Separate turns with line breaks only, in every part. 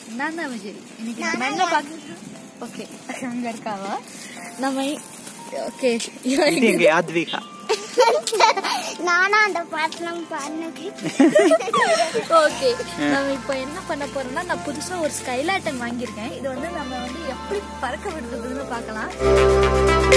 நான் தான் விஜய் இன்னைக்கு நம்ம என்ன பார்க்க ஓகே அங்க இருக்காவா நம்ம ஓகே
இது எங்க யாத்விகா
நானா அந்த பாட்டெல்லாம் பாடினது
ஓகே நம்ம இப்போ என்ன பண்ண போறோம்னா நான் புதுசா ஒரு ஸ்கைலாட்டன் வாங்கியிருக்கேன் இது வந்து நம்ம வந்து எப்படி பறக்க விடுறதுன்னு பார்க்கலாம்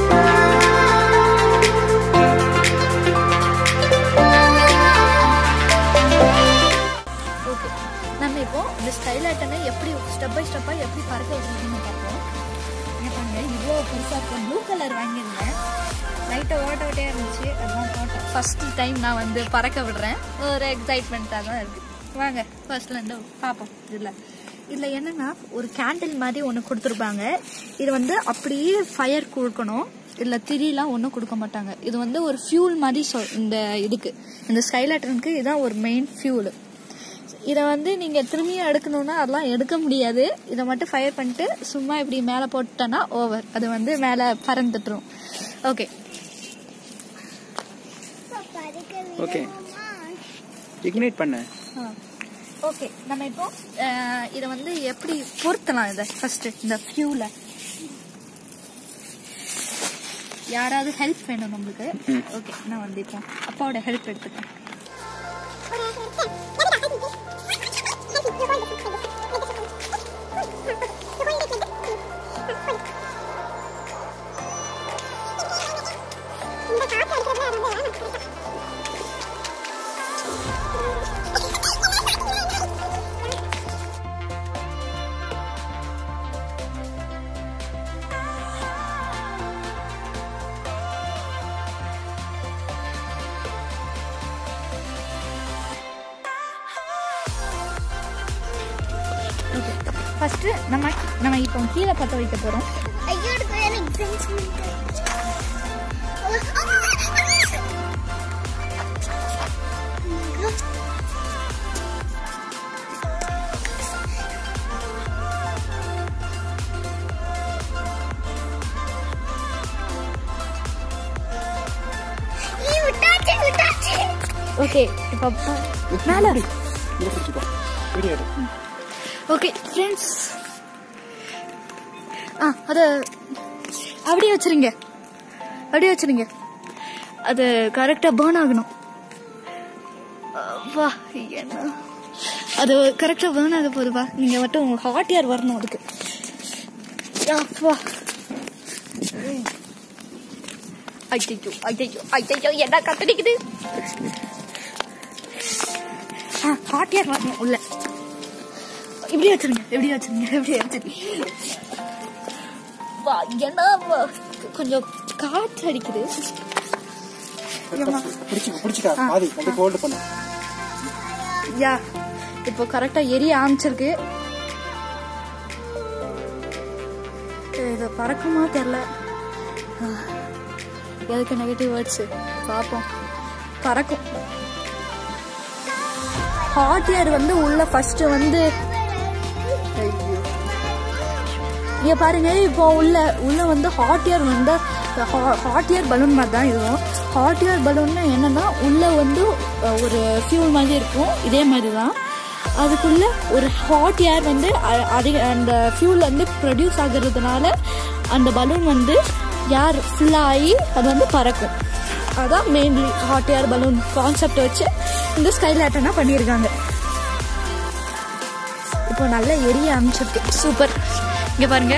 ஓகே நம்ம இப்போ இந்த ஸ்கைலாட்டனை எப்படி ஸ்டெப் பை ஸ்டெப்பா எப்படி பறக்க விடுறதுன்னு பார்ப்போம் இங்க பாருங்க இவ்வளோ பெருசா இருக்கும் ப்ளூ கலர் வாங்கியிருந்தேன் லைட்டை ஓட்ட ஓட்டையா இருந்துச்சு அதான் போட்டேன் ஃபர்ஸ்ட் டைம் நான் வந்து பறக்க விடுறேன் ஒரு எக்ஸைட்மெண்ட்டாக தான் இருக்கு வாங்க ஃபர்ஸ்ட்ல இருந்து பார்ப்போம் இதில் இதில் என்னன்னா ஒரு கேண்டில் மாதிரி ஒன்று கொடுத்துருப்பாங்க இது வந்து அப்படியே ஃபயர் கொடுக்கணும் இதில் திரிலாம் ஒன்றும் கொடுக்க மாட்டாங்க இது வந்து ஒரு ஃபியூல் மாதிரி சொல் இந்த இதுக்கு இந்த ஸ்கைலாட்டனுக்கு இதுதான் ஒரு மெயின் ஃபியூலு இதை வந்து நீங்கள் திரும்பியும் எடுக்கணும்னா அதெல்லாம் எடுக்க முடியாது இதை மட்டும் ஃபயர் பண்ணிட்டு சும்மா இப்படி மேலே போட்டோன்னா ஓவர் அது வந்து மேலே பறந்துட்டுரும் ஓகே
ஓகே இக்னைட் பண்ண
ஓகே நம்ம இப்போ அஹ், இதை வந்து எப்படி பொருத்தலாம் இதை ஃபர்ஸ்ட் இந்த ஃபியூல யாராவது ஹெல்ப் வேணும் நம்மளுக்கு ஓகே நான் வந்து இப்போ அப்பாவோட ஹெல்ப் எடுத்துக்கிறேன் ஓகே ஃபர்ஸ்ட் நம்ம நம்ம இப்போ கீழே பற்ற வைக்க போகிறோம்
ஐயோ எனக்கு வேற எக்ஸாம்ஸ் விட்டாச்சு விட்டாச்சு
ஓகே இப்போ மேலே
இதை பிடிச்சிக்கோ வீடியோ எடு
ஓகே ஃப்ரெண்ட்ஸ் ஆ அதை அப்படியே வச்சிருங்க அப்படியே வச்சிருங்க அது கரெக்டாக பேர்ன் ஆகணும் அஹ், வா என்ன அது கரெக்டாக பேர்ன் ஆக போகுதுப்பா நீங்கள் மட்டும் உங்கள் ஹாட் ஏர் வரணும் அதுக்கு யா, வா ஐயோ ஐயோ ஐயோ என்ன கத்தடிக்குது ஆ ஹாட் ஏர் வரணும் உள்ள இப்படி வச்சிருங்க இப்படி வச்சிருங்க இப்படி வச்சிருங்க வா என்ன வா, கொஞ்சம் காற்று அடிக்குது ஏம்மா.
பிடிச்சிக்கோ பிடிச்சிக்கா பாதி அப்படியே ஹோல்டு பண்ணு
யா இப்போ கரெக்டா எரிய ஆரம்பிச்சிருக்கு இது பறக்குமா தெரியல ஆ, எதுக்கு நெகட்டிவ் வேர்ட்ஸ் பார்ப்போம் பறக்கும் ஹாட் ஏர் வந்து உள்ள ஃபர்ஸ்ட் வந்து ஐயோ. இங்க பாருங்க இப்போ உள்ள உள்ள வந்து ஹாட் ஏர் வந்து ஹாட் ஏர் பலூன் மாதிரி தான் இதுவும் ஹாட் ஏர் பலூன்னா என்னன்னா உள்ள வந்து அஹ், ஒரு ஃபியூல் மாதிரி இருக்கும் இதே மாதிரி தான் அதுக்குள்ள ஒரு ஹாட் ஏர் வந்து அ- அதிக அந்த ஃபியூல் வந்து ப்ரொடியூஸ் ஆகுறதுனால அந்த பலூன் வந்து ஏர் ஃபுல்லாக ஆகி அது வந்து பறக்கும் அதான் mainly hot air balloon concept வச்சு இந்த ஸ்கைலாட்டனா பண்ணியிருக்காங்க இப்போ நல்லா எரிய ஆரம்பிச்சிருக்கு சூப்பர் இங்க பாருங்க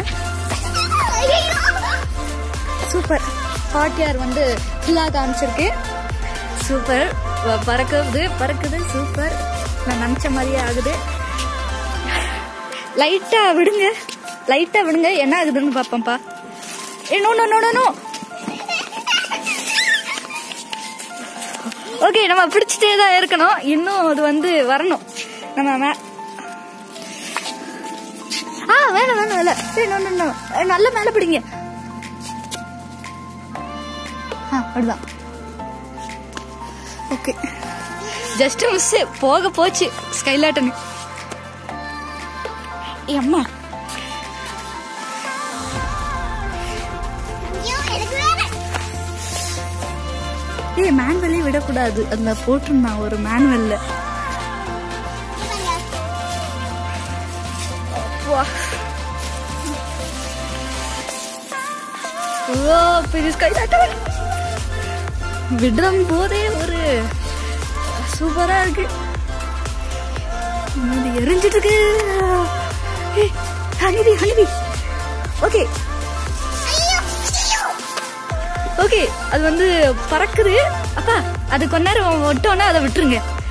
சூப்பர் ஹாட் ஏர் வந்து ஃபுல்லாக காமிச்சிருக்கு சூப்பர் வ- பறக்குது பறக்குது சூப்பர் நான் நினச்ச மாதிரியே ஆகுது லைட்டா விடுங்க லைட்டா விடுங்க என்ன ஆகுதுன்னு பார்ப்போம்ப்பா ஏ no no no no, no okay நம்ம பிடிச்சிட்டே தான் இருக்கணும் இன்னும் அது வந்து வரணும் நம்ம மே- ஆ வேணாம் வேணாம் இல்ல ஏய் நோ நோ நோ நல்ல மேல பிடிங்க ஆ அப்படிதான் ஓகே ஜஸ்ட் மிஸ் போக போச்சு ஸ்கைலாட்டன் அம்மா
ஐயோ எனக்கு வேற
ஏய் மேனுவலே விடக்கூடாது அதுல போட்டிருந்தான் ஒரு மேனுவல்ல ஓ பெரிய ஸ்கை லேட்டர் விடுறம் போதே ஒரு சூப்பரா இருக்கு இது எரிஞ்சிட்டு இருக்கு ஏய், ஹனிதி ஹனிதி ஓகே ஓகே அது வந்து பறக்குது அப்பா அது கொஞ்ச நேரம் விட்டோன்னே அதை விட்டுருங்க